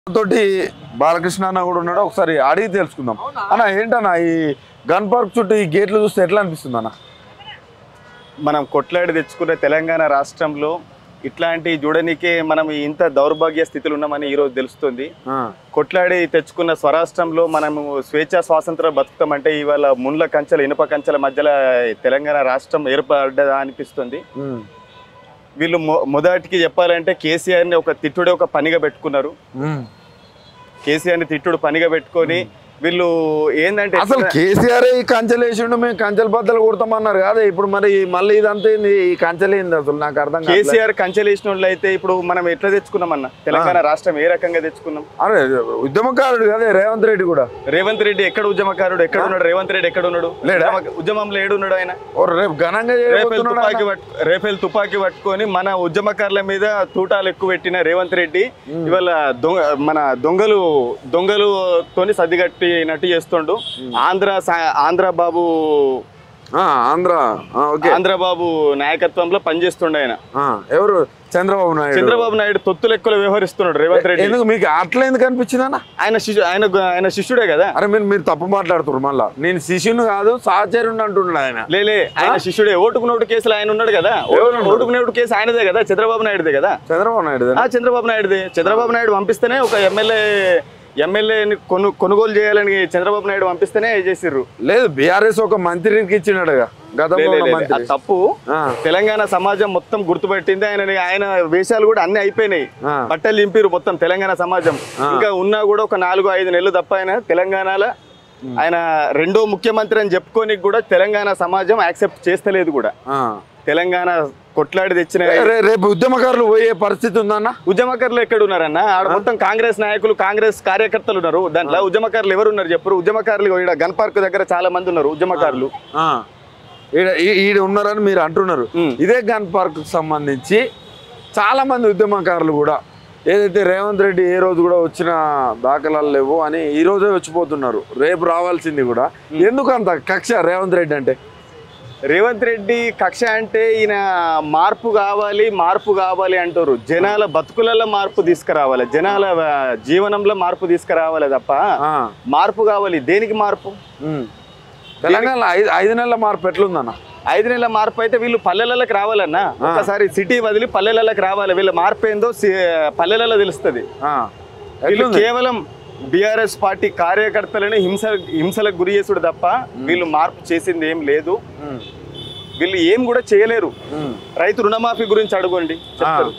తోటి బాలకృష్ణ అన్న కూడా ఉన్నాడు ఒకసారి అడిగి తెలుసుకుందాం అన్న ఏంటన్నా ఈ గన్ పార్క్ చుట్టూ ఈ గేట్లు చూస్తే ఎట్లా అనిపిస్తుంది అన్న మనం కొట్లాడి తెచ్చుకున్న తెలంగాణ రాష్ట్రంలో ఇట్లాంటి చూడనికే మనం ఇంత దౌర్భాగ్య స్థితిలో ఉన్నామని ఈరోజు తెలుస్తుంది ఆ, కొట్లాడి తెచ్చుకున్న స్వరాష్ట్రంలో మనము స్వేచ్ఛా స్వాతంత్రం బతుకుతామంటే ఇవాళ ముండ్ల కంచెల ఇనుప కంచెల మధ్యలో తెలంగాణ రాష్ట్రం ఏర్పడ్డదా అనిపిస్తుంది ఉమ్, వీళ్ళు మొ- మొదటికి చెప్పాలంటే కేసీఆర్ని ఒక తిట్టుడే ఒక పనిగా పెట్టుకున్నారు ఉమ్. కేసీఆర్ని తిట్టుడు పనిగా పెట్టుకొని వీళ్ళు ఏంటంటే అసలు కేసీఆర్ ఈ కంచెలు వేసిండు మేము కంచెల బద్దలు కొడతామన్నారు కాదే ఇప్పుడు మరి మళ్ళీ ఇదంతా ఏంది ఈ కంచెలు ఏంది అసలు నాకు అర్థం కాదు కేసీఆర్ కంచెలేసిన వాళ్ళు అయితే ఇప్పుడు మనం ఎట్లా తెచ్చుకున్నాం అన్న తెలంగాణ రాష్ట్రం ఏ రకంగా తెచ్చుకున్నాం అరే ఉద్యమకారుడు కదే రేవంత్ రెడ్డి కూడా రేవంత్ రెడ్డి ఎక్కడ ఉద్యమకారుడు ఎక్కడ ఉన్నాడు రేవంత్ రెడ్డి ఎక్కడ ఉన్నాడు లేడా? ఉద్యమ- ఉద్యమంలో ఏడున్నాడు ఆయన ఓ రేపు ఘనంగా రేఫేల్ చేయబోతున్నాడు తుపాకీ ఆయన. పట్టు రేఫేల్ తుపాకీ పట్టుకొని మన ఉద్యమకారుల మీద తూటాలు ఎక్కువ పెట్టిన రేవంత్ రెడ్డి ఇవాళ దొంగ మన దొంగలు దొంగలు తోని సర్దిగట్టినట్టు చేస్తుండు ఆంధ్ర సా- ఆంధ్ర బాబు ఆ, ఆంధ్ర ఆ, ఓకే ఆంధ్ర బాబు నాయకత్వంలో పనిచేస్తుండే ఆయన ఆ, ఎవరు చంద్రబాబు నాయుడు చంద్రబాబు నాయుడు తొత్తు లెక్కలు వ్యవహరిస్తున్నాడు రేవంత్ రెడ్డి ఎందుకు మీకు అట్లా ఎందుకు అనిపించింది అన్న ఆయన శిష్యు ఆయన ఆయన శిష్యుడే కదా అరే మీరు మీరు తప్పు మాట్లాడుతున్నారు మళ్ళా నేను శిష్యుని కాదు సహచరుని అంటున్నాడు ఆయన లేలే ఆయన శిష్యుడే ఓటుకు నోటు కేసులు ఆయన ఉన్నాడు కదా ఓటు- ఓటుకు నోటు కేసు ఆయనదే కదా చంద్రబాబు నాయుడుదే కదా చంద్రబాబు నాయుడు ఆ చంద్రబాబు నాయుడుదే చంద్రబాబు నాయుడు పంపిస్తేనే ఒక ఎమ్మెల్యే ఎమ్మెల్యేని కొను కొనుగోలు చేయాలని చంద్రబాబు నాయుడు పంపిస్తేనే చేసిర్రు లేదు బీఆర్ఎస్ ఒక మంత్రికి ఇచ్చినాడుగా గతంలో లే, లే, ఉన్న లే, మంత్రి ఆ తప్పు ఆ, తెలంగాణ సమాజం మొత్తం గుర్తుపెట్టింది ఆయన ఆయన వేషాలు కూడా అన్ని అయిపోయినాయి ఆ. బట్టలు లింపిరు మొత్తం తెలంగాణ సమాజం ఇంకా ఉన్నా కూడా ఒక నాలుగు ఐదు నెలలు తప్ప ఆయన తెలంగాణలో ఆయన రెండో ముఖ్యమంత్రి అని చెప్పుకోనికి కూడా తెలంగాణ సమాజం యాక్సెప్ట్ చేస్తలేదు కూడా ఆ. తెలంగాణ కొట్లాడి తెచ్చిన రే- రేపు ఉద్యమకారులు పోయే పరిస్థితి ఉందన్న ఉద్యమకారులు ఎక్కడ ఉన్నారన్న ఆడ మొత్తం కాంగ్రెస్ నాయకులు కాంగ్రెస్ కార్యకర్తలు ఉన్నారు దాంట్లో ఉద్యమకారులు ఎవరు ఉన్నారు చెప్పరు ఉద్యమకారులు ఈడ గన్ పార్క్ దగ్గర చాలా మంది ఉన్నారు ఉద్యమకారులు ఆ. ఈడ ఈ- ఈడ ఉన్నారని మీరు అంటున్నారు ఉమ్. ఇదే గన్ పార్క్ సంబంధించి చాలా మంది ఉద్యమకారులు కూడా ఏదైతే రేవంత్ రెడ్డి ఏ రోజు కూడా వచ్చిన దాఖలాలు లేవు అని ఈ రోజే వచ్చిపోతున్నారు రేపు రావాల్సింది కూడా ఎందుకు అంత కక్ష రేవంత్ రెడ్డి అంటే రేవంత్ రెడ్డి కక్ష అంటే ఈయన మార్పు కావాలి మార్పు కావాలి అంటారు జనాల బతుకులలో మార్పు తీసుకురావాలి జనాల ఆ, జీవనంలో మార్పు తీసుకురావాలి తప్ప ఆ. మార్పు కావాలి దేనికి మార్పు ఉమ్. తెలంగాణలో ఐదు ఐదు నెలల మార్పు ఎట్లుందన్న ఐదు నెలల మార్పు అయితే వీళ్ళు పల్లెలకు రావాలన్నా ఒకసారి సిటీ వదిలి పల్లెలకు రావాలి వీళ్ళ మార్పు ఏందో సి- పల్లెలలో తెలుస్తుంది ఆ. వీళ్ళు ఎట్లుంది కేవలం బీఆర్ఎస్ పార్టీ కార్యకర్తలని హింస హింసలకు గురి చేసుడు తప్ప వీళ్ళు మార్పు చేసింది ఏం లేదు ఉమ్. వీళ్ళు ఏం కూడా చేయలేరు ఉమ్. రైతు రుణమాఫీ గురించి అడగండి చెప్తారు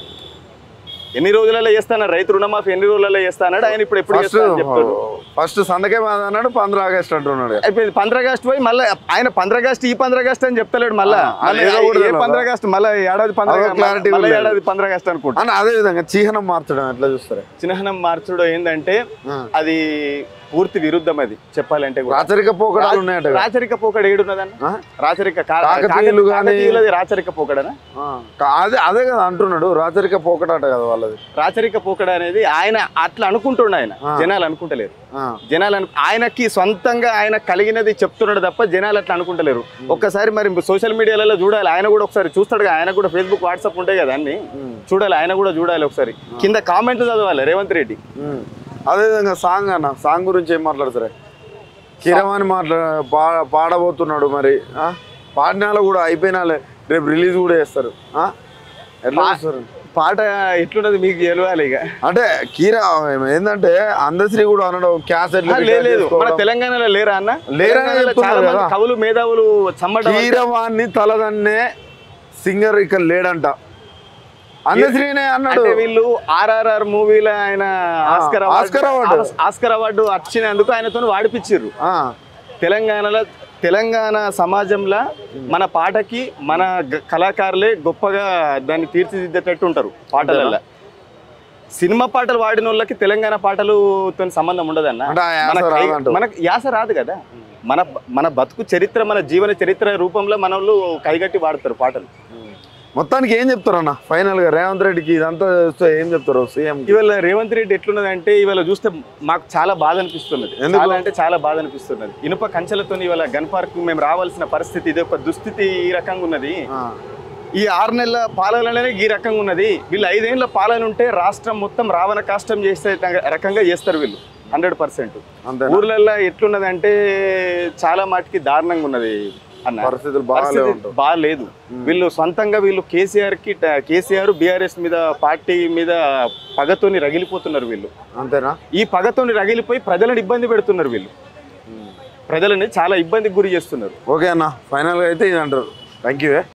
ఎన్ని రోజులలో చేస్తాను రైతు రుణమాఫీ ఎన్ని రోజులలో చేస్తాడు ఆయన ఇప్పుడు ఎప్పుడు ఫస్ట్ చేస్తానని చెప్తాడు ఫస్ట్ సందకే అన్నాడు పంద్ర ఆగస్ట్ అంటున్నాడు అయిపోయింది పంద్రాగస్ట్ పోయి మళ్ళీ ఆయన పంద్రాగస్ట్ ఈ పంద్రాగస్ట్ అని చెప్తలేడు మళ్ళా ఆ, మళ్ళీ ఏదో ఒకటి ఏ తెలియదా? పంద్రాగస్ట్ మళ్ళీ ఏడాది అదో పంద్రాగస్ట్ clarity మళ్ళీ కూడా లేదు. ఏడాది పంద్రాగస్ట్ అనుకుంటా అన్న అదే విధంగా చిహ్నం మార్చడం ఎట్లా చూస్తారు చిహ్నం మార్చుడు ఏంటంటే ఆ. అది పూర్తి విరుద్ధం అది చెప్పాలంటే కూడా. రాచరిక పోకడాలు ఉన్నాయట కదా. రాచరిక పోకడ ఏడున్నదన్న ఆ? రాచరిక కా- కాకతీయులు కాక- గాని- కాకతీయులది రాచరిక పోకడనా ఆ. కా- అదే అదే కదా అంటున్నాడు రాచరిక పోకడాట కదా వాళ్ళది రాచరిక పోకడ అనేది ఆయన అట్లా అనుకుంటుండ ఆయన ఆ. జనాలు అనుకుంటలేరు ఆ. జనాలు అను- ఆయనకి సొంతంగా ఆయన కలిగినది చెప్తున్నాడు తప్ప జనాలు అట్లా అనుకుంటలేరు ఒక్కసారి మరి సోషల్ మీడియాలలో చూడాలి ఆయన కూడా ఒకసారి చూస్తాడు కదా, ఆయన కూడా ఫేస్బుక్ వాట్సాప్ ఉంటాయి కదా అన్ని ఉమ్. చూడాలి ఆయన కూడా చూడాలి ఒకసారి కింద కామెంట్లు చదవాలి రేవంత్ రెడ్డి ఉమ్. అదే విధంగా సాంగ్ అన్న సాంగ్ గురించి ఏం మాట్లాడతారు కిరవాణి మాట్లా పా పాడబోతున్నాడు మరి ఆ? పాడినాలో కూడా అయిపోయినాలే రేపు రిలీజ్ కూడా చేస్తారు ఆ? ఎట్లా పా- చూస్తారు పాట ఎట్లున్నది మీకు తెలియాలి ఇక అంటే కీర ఏంటంటే అందశ్రీ కూడా అనడం క్యాసెట్ ఆ, లే- లేదు మన తెలంగాణలో లేరా అన్న లేరని తెలంగాణలో చెప్తున్నారు చాలా మంది కదా. కవులు మేధావులు చమ్మట కీరవాణి తలదన్నే సింగర్ ఇక్కడ లేడంట అందశ్రీనే అన్నాడు అంటే వీళ్ళు ఆర్ఆర్ఆర్ మూవీలో ఆయన Oscar Oscar award. Award Oscar award వచ్చినందుకు ఆయనతో వాడిపించారు ఆ, తెలంగాణలో తెలంగాణ సమాజంలో మన పాటకి మన గ- కళాకారులే గొప్పగా దాన్ని తీర్చిదిద్దేటట్టు ఉంటారు పాటలలో సినిమా పాటలు వాడిన వాళ్ళకి తెలంగాణ పాటలతో సంబంధం ఉండదన్న అంటే ఆ యాస మన కై- రాదంటావు. మనకు యాస రాదు కదా మన మన బతుకు చరిత్ర మన జీవన చరిత్ర రూపంలో మన వాళ్ళు కైగట్టి వాడతారు పాటలు మొత్తానికి ఏం చెప్తారు అన్న ఫైనల్ గా రేవంత్ రెడ్డికి ఇదంతా చూస్తే ఏం చెప్తారు సీఎం ఇవాళ రేవంత్ రెడ్డి ఎట్లున్నదంటే ఇవాళ చూస్తే మాకు చాలా బాధ అనిపిస్తున్నది ఎందుకు? చాలా అంటే చాలా బాధ అనిపిస్తున్నది ఇనుప కంచెలతో ఇవాళ గన్ పార్క్ మేము రావాల్సిన పరిస్థితి ఇది ఒక దుస్థితి ఈ రకంగా ఉన్నది ఈ ఆరు నెలల పాలనలోనే ఈ రకంగా ఉన్నది వీళ్ళు ఐదేళ్ల పాలన ఉంటే రాష్ట్రం మొత్తం రావణ కాష్టం చేసే రకంగా చేస్తారు వీళ్ళు హండ్రెడ్ పర్సెంట్ అంతే ఊర్లలో ఎట్లున్నదంటే చాలా మాటికి దారుణంగా ఉన్నది అన్న పరిస్థితులు బాగాలే పరిస్థితి ఉంటాయి బాగాలేదు వీళ్ళు సొంతంగా వీళ్ళు కేసీఆర్ కి కేసీఆర్ బీఆర్ఎస్ మీద పార్టీ మీద పగతోని రగిలిపోతున్నారు వీళ్ళు అంతేనా ఈ పగతోని రగిలిపోయి ప్రజలను ఇబ్బంది పెడుతున్నారు వీళ్ళు ప్రజలని చాలా ఇబ్బందికి గురి చేస్తున్నారు ఓకే అన్న ఫైనల్గా అయితే ఇది అంటారు థ్యాంక్ యూ